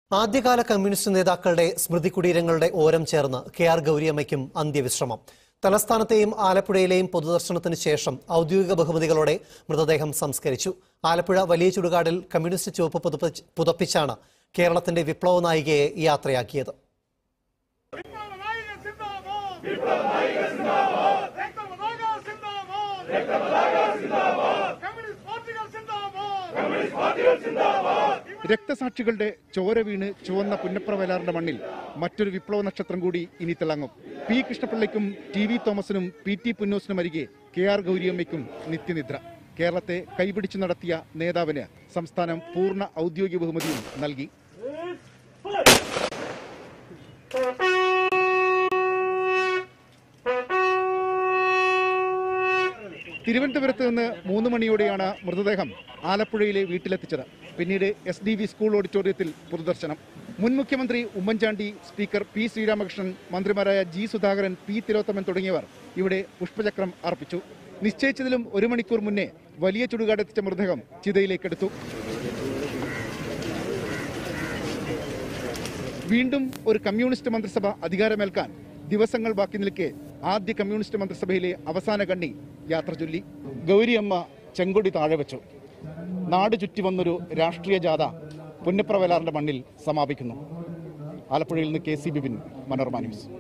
ആദ്യകാല കമ്മ്യൂണിസ്റ്റ് നേതാക്കളുടെ സ്മൃതി കുടീരങ്ങളുടെ ഓരം ചേർന്ന് കെ ആർ ഗൗരിയമ്മയ്ക്കും അന്ത്യവിശ്രമം തലസ്ഥാനത്തെയും ആലപ്പുഴയിലെയും പൊതുദർശനത്തിന് ശേഷം ഔദ്യോഗിക ബഹുമതികളോടെ മൃതദേഹം സംസ്കരിച്ചു ആലപ്പുഴ വലിയ ചുടുകാടിൽ കമ്മ്യൂണിസ്റ്റ് ചുവപ്പ് പുതപ്പിച്ച് പുതപ്പിച്ചാണ് കേരളത്തിന്റെ വിപ്ലവ നായികയെ യാത്രയാക്കിയത് വിപ്ലവനായിക സിന്ദാബാദ് രക്തപതാക സിന്ദാബാദ് കമ്മ്യൂണിസ്റ്റ് പാർട്ടികൾ സിന്ദാബാദ് രക്തസാക്ഷികളുടെ ചോര വീണ് ചുവന്ന പുന്നപ്ര വയലാറിന്റെ മണ്ണിൽ മറ്റൊരു വിപ്ലവ നക്ഷത്രം കൂടി ഇനി തിളങ്ങും പി കൃഷ്ണപിള്ളയ്ക്കും ടി വി തോമസിനും പി ടി പുന്നൂസിനും അരികെ കെ ആർ ഗൗരിയമ്മയ്ക്കും നിത്യനിദ്ര കേരളത്തെ കൈപിടിച്ചു നടത്തിയ നേതാവിന് സംസ്ഥാനം പൂർണ്ണ ഔദ്യോഗിക ബഹുമതിയും നൽകി തിരുവനന്തപുരത്ത് നിന്ന് മൂന്ന് മണിയോടെയാണ് മൃതദേഹം ആലപ്പുഴയിലെ വീട്ടിലെത്തിച്ചത് പിന്നീട് എസ് ഡി വി സ്കൂൾ ഓഡിറ്റോറിയത്തിൽ പൊതുദർശനം മുൻ മുഖ്യമന്ത്രി ഉമ്മൻചാണ്ടി സ്പീക്കർ പി ശ്രീരാമകൃഷ്ണൻ മന്ത്രിമാരായ ജി സുധാകരൻ പി തിലോത്തമൻ തുടങ്ങിയവർ ഇവിടെ പുഷ്പചക്രം അർപ്പിച്ചു നിശ്ചയിച്ചതിലും ഒരു മണിക്കൂർ മുന്നേ വലിയ ചുടുകാടെത്തിച്ച മൃതദേഹം ചിതയിലേക്കെടുത്തു വീണ്ടും ഒരു കമ്മ്യൂണിസ്റ്റ് മന്ത്രിസഭ അധികാരമേൽക്കാൻ ദിവസങ്ങൾ ബാക്കി നിൽക്കെ ആദ്യ കമ്മ്യൂണിസ്റ്റ് മന്ത്രിസഭയിലെ അവസാന കണ്ണി യാത്ര ചൊല്ലി ഗൗരിയമ്മ ചെങ്കൊടി താഴെ വെച്ചു നാട് ചുറ്റി വന്നൊരു രാഷ്ട്രീയ ജാഥ പുന്നപ്ര വയലാറിന്റെ മണ്ണിൽ സമാപിക്കുന്നു ആലപ്പുഴയിൽ നിന്ന് K C Bipin Manorama news